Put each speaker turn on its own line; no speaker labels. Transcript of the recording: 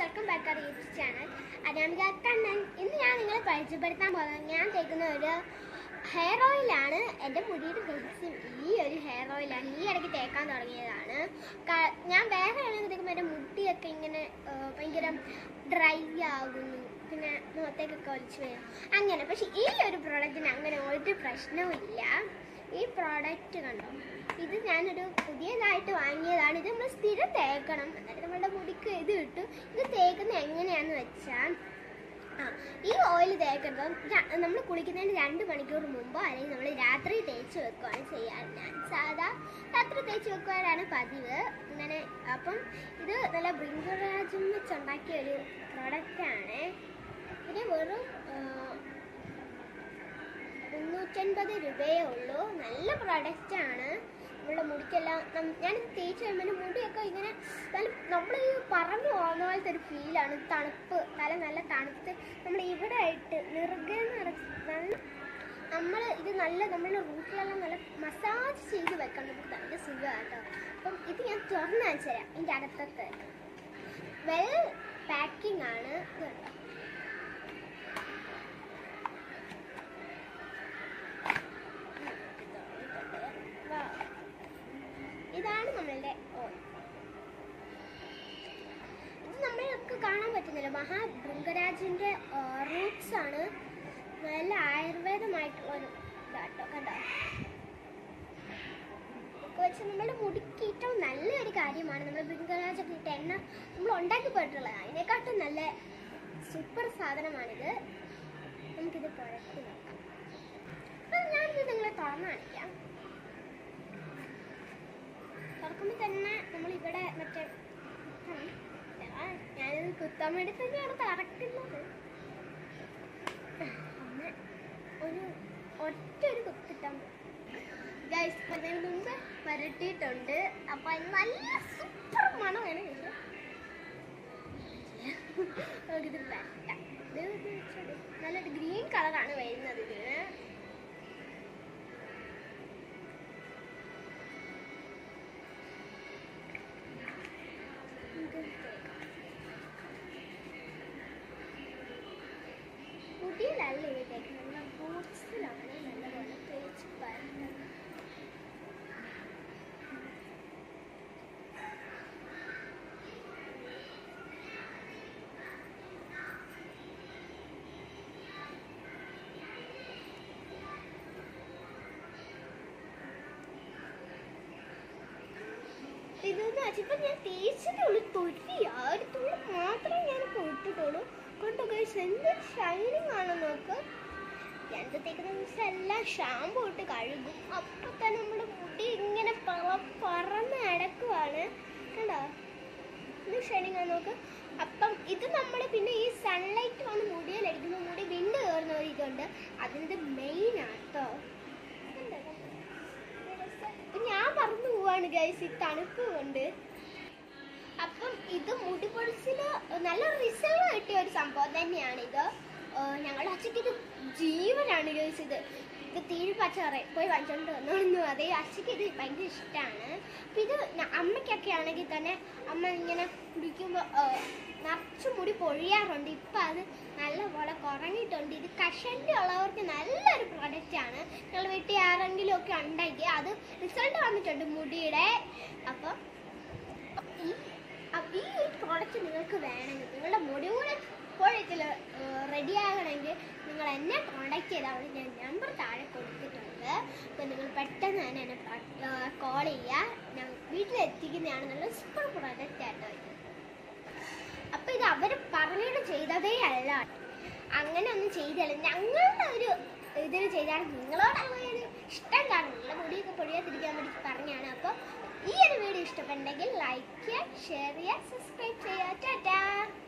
Welcome back അവർ YouTube channel Anamika Kannan ഇന്ന് ഞാൻ നിങ്ങളെ പരിചയപ്പെടുത്താൻ പോകുന്നത് ഞാൻ തേക്കുന്ന ഒരു ഹെയർ ഓയിലാണ് എൻ്റെ മുടിയുടെ ബേസും ഈ ഒരു ഹെയർ ഓയിലാണ് ഈ ഇടയ്ക്ക് തേക്കാൻ തുടങ്ങിയതാണ് ക- ഞാൻ വേറെ ആണെങ്കിൽ തേക്കുമ്പോൾ എൻ്റെ മുടിയൊക്കെ ഇങ്ങനെ ആ, ഭയങ്കര ഡ്രൈ ആകുന്നു പിന്നെ മുഖത്തേക്കൊക്കെ ഒലിച്ച് വരും അങ്ങനെ പക്ഷെ ഈ ഒരു പ്രോഡക്റ്റിന് അങ്ങനെ ഒരു പ്രശ്നവും ഇല്ല ഈ പ്രോഡക്റ്റ് കണ്ടോ ഇത് ഞാനൊരു പുതിയതായിട്ട് വാങ്ങിയതാണ് ഇത് നമ്മൾ സ്ഥിരം തേക്കണം എന്നിട്ട് നമ്മളുടെ മുടിക്ക് ഇത് കിട്ടും ഇത് തേക്കുന്നത് എങ്ങനെയാന്ന് വെച്ചാൽ ആ ഈ ഓയിൽ തേക്കുന്നത് നമ്മൾ കുളിക്കുന്നതിന് രണ്ട് മണിക്കൂർ മുമ്പോ അല്ലെങ്കിൽ നമ്മൾ രാത്രി തേച്ച് വെക്കുകയാണ് ചെയ്യാറ് ഞാൻ സാധാ രാത്രി തേച്ച് വെക്കുവാനാണ് പതിവ് ഇങ്ങനെ അപ്പം ഇത് നല്ല ബ്രിങ്കറാജും വെച്ചുണ്ടാക്കിയ ഒരു പ്രോഡക്റ്റാണ് ഇതിന് വെറും ആ, മുന്നൂറ്റൻപത് രൂപയേ ഉള്ളൂ നല്ല പ്രൊഡക്റ്റ് ആണ് നമ്മുടെ മുടിക്കെല്ലാം നം- ഞാനിത് തേച്ച് കഴിയുമ്പോൾ എൻ്റെ മുടിയൊക്കെ ഇങ്ങനെ നല്ല നമ്മൾ ഈ പറന്നു പോകുന്ന പോലത്തെ ഒരു ഫീലാണ് തണുപ്പ് തല നല്ല തണുത്ത് നമ്മൾ ഇവിടെ ആയിട്ട് നിറുകെ നടത്താൻ നമ്മൾ ഇത് നല്ല നമ്മളുടെ റൂട്ടിലെല്ലാം നല്ല മസാജ് ചെയ്ത് വെക്കണം നമുക്ക് നല്ല സുഖമാണ് കേട്ടോ അപ്പം ഇത് ഞാൻ തുറന്നു കാണിച്ചു തരാം ഇതിൻ്റെ അകത്തത്തെ വെൽ പാക്കിംഗ് ആണ് ഇത് കണ്ടോ ഇതാണ് നമ്മളുടെ ഓയിൽ ഇത് നമ്മൾക്ക് കാണാൻ പറ്റുന്നില്ല മഹാ ഭൃംഗരാജിന്റെ റൂട്ട്സ് ആണ് നല്ല ആയുർവേദമായിട്ടുള്ള ഒരു ഇതാട്ടോ കണ്ടോ ഇതൊക്കെ വെച്ച് നമ്മുടെ മുടിക്ക് ഏറ്റവും നല്ലൊരു കാര്യമാണ് നമ്മൾ ഭൃംഗരാജൊക്കെ ഇട്ട എണ്ണ നമ്മൾ ഉണ്ടാക്കി പോയിട്ടുള്ളത് അതിനെക്കാട്ടും നല്ല സൂപ്പർ സാധനമാണിത് നമുക്കിത് പുരട്ടി നോക്കാം അപ്പം ഞാനിത് നിങ്ങളെ തുറന്നു കാണിക്കാം തുറക്കുമ്പോൾ തന്നെ നമ്മൾ ഇവിടെ മറ്റേ കുത്തണം. ആ, ഞാനിത് കുത്താൻ വേണ്ടി തന്നെയാണ് തുറക്കുന്നത് ഒന്ന് ഒരു ഒറ്റ ഒരു കുത്തിട്ടാൽ ഗൈസ് അതിന് മുമ്പ് വരട്ടിയിട്ടുണ്ട് അപ്പൊ അത് നല്ല സൂപ്പർ മണമാണ് ഇത് നമുക്കിത് പരട്ടാം ഇത് ഇത് വെച്ചോളൂ. നല്ലൊരു ഗ്രീൻ കളറാണ് വരുന്നത് ഇതിന് മുടിയിലല്ല ഇത് തേക്കുന്നത് ഫ്രൂട്ട്സിലാണ് നല്ലപോലെ തേച്ച് പരട്ടുന്നത് ഇതെന്ന് വെച്ചപ്പോ ഞാൻ തേച്ചിട്ടുള്ളൂ തൊലി ആ ഒരു തുള്ളി മാത്രമേ ഞാൻ ഇട്ടിട്ടുള്ളൂ കണ്ടോ ഗൈസ് എന്ത് ഷൈനിങ് ആണ് നോക്ക് എന്ത് തേക്കുന്ന ദിവസം എല്ലാം ഷാമ്പു ഇട്ട് കഴുകും അപ്പൊ തന്നെ നമ്മുടെ മുടി ഇങ്ങനെ പറ- പറന്ന് നടക്കുവാണ് കണ്ടോ ഇത് ഷൈനിങ് ആണ് നോക്ക് അപ്പം ഇത് നമ്മൾ പിന്നെ ഈ സൺലൈറ്റ് വന്ന് മുടിയിലടിക്കുമ്പോൾ മുടി വിണ്ട് കയറുന്ന ഒരു ഇതുണ്ട് അതിനത് മെയിൻ ആട്ടോ കണ്ടോ കണ്ടോ ഇപ്പൊ ഞാൻ പറന്നു പോവാണ് ഗൈസ് ഈ തണുപ്പ് കൊണ്ട് അപ്പം ഇത് മുടി പൊളിച്ചില് നല്ല റിസൾട്ട് കിട്ടിയ ഒരു സംഭവം തന്നെയാണ് ഇത് ഞങ്ങളുടെ അച്ഛക്ക് ഇത് ജീവനാണ് ഗൈസ് ഇത് ഇത് തീരെ പച്ചറേ പോയി വാങ്ങിച്ചോണ്ട് വന്നോളൂ അതേ അച്ഛക്ക് ഇത് ഭയങ്കര ഇഷ്ടമാണ് അപ്പം ഇത് ന- അമ്മയ്ക്കൊക്കെ ആണെങ്കിൽ തന്നെ അമ്മ ഇങ്ങനെ കുടിക്കുമ്പോൾ നിറച്ച് മുടി പൊഴിയാറുണ്ട് ഇപ്പം അത് നല്ലപോലെ കുറഞ്ഞിട്ടുണ്ട് ഇത് കഷണ്ടി ഉള്ളവർക്ക് നല്ലൊരു പ്രൊഡക്റ്റ് ആണ് ഞങ്ങൾ വീട്ടിൽ ആരെങ്കിലും ഒക്കെ ഉണ്ടെങ്കിൽ അത് റിസൾട്ട് വന്നിട്ടുണ്ട് മുടിയുടെ അപ്പം ഈ അപ്പ- ഈ ഒരു പ്രോഡക്റ്റ് നിങ്ങൾക്ക് വേണമെങ്കിൽ നിങ്ങളുടെ മുടി കൂടെ ഇപ്പോഴത്തിൽ റെഡി ആകണമെങ്കിൽ നിങ്ങൾ എന്നെ കോണ്ടാക്ട് ചെയ്താൽ മതി ഞാൻ നമ്പർ താഴെ കൊടുത്തിട്ടുണ്ട് അപ്പോൾ നിങ്ങൾ പെട്ടെന്ന് തന്നെ എന്നെ കോൾ ചെയ്യുക ഞാൻ വീട്ടിലെത്തിക്കുന്നതാണ് നല്ല സൂപ്പർ പ്രോഡക്റ്റ് ആട്ടോ ഇത് അപ്പൊ ഇത് അവർ പറഞ്ഞിട്ട് ചെയ്തതേ അല്ല അങ്ങനെ ഒന്നും ചെയ്തല്ല ഞങ്ങളുടെ ഒരു ഇതിന് ചെയ്താണ് നിങ്ങളോട് അങ്ങനെ ഒരു ഇഷ്ടം കാരണം നിങ്ങളുടെ മുടിയൊക്കെ പൊടിയാതിരിക്കാൻ വേണ്ടി പറഞ്ഞാണ് അപ്പോൾ ഈ ഒരു വീഡിയോ ഇഷ്ടപ്പെട്ടെങ്കിൽ ലൈക്ക് ചെയ്യുക ഷെയർ ചെയ്യുക സബ്സ്ക്രൈബ് ചെയ്യുക ടാറ്റാ